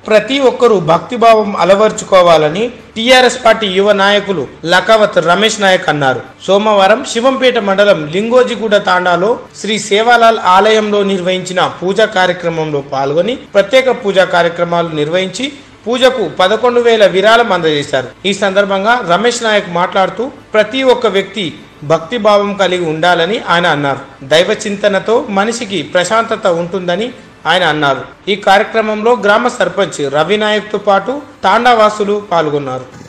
ప్రతి ఒక్కరూ భక్తిభావం అలవర్చుకోవాలని TRS party యువ నాయకులు లకావత్ రమేష్ నాయక్ అన్నారు సోమవారం శివంపేట మండలం లింగోజిగూడ తాండాలో శ్రీ సేవాలాల్ ఆలయంలో నిర్వహించిన పూజా కార్యక్రమంలో పాల్గొని ప్రత్యేక పూజా కార్యక్రమాలు నిర్వహించి పూజకు పదకొండు వేల విరాళం అందజేశారు ఈ సందర్భంగా రమేష్ నాయక్ మాట్లాడుతూ ప్రతి ఒక్క వ్యక్తి భక్తి భావం కలిగి ఉండాలని ఆయన అన్నారు దైవ చింతనతో మనిషికి ప్రశాంతత ఉంటుందని ఆయన అన్నారు ఈ కార్యక్రమంలో గ్రామ సర్పంచ్ రవి నాయక్ తో పాటు తాండావాసులు పాల్గొన్నారు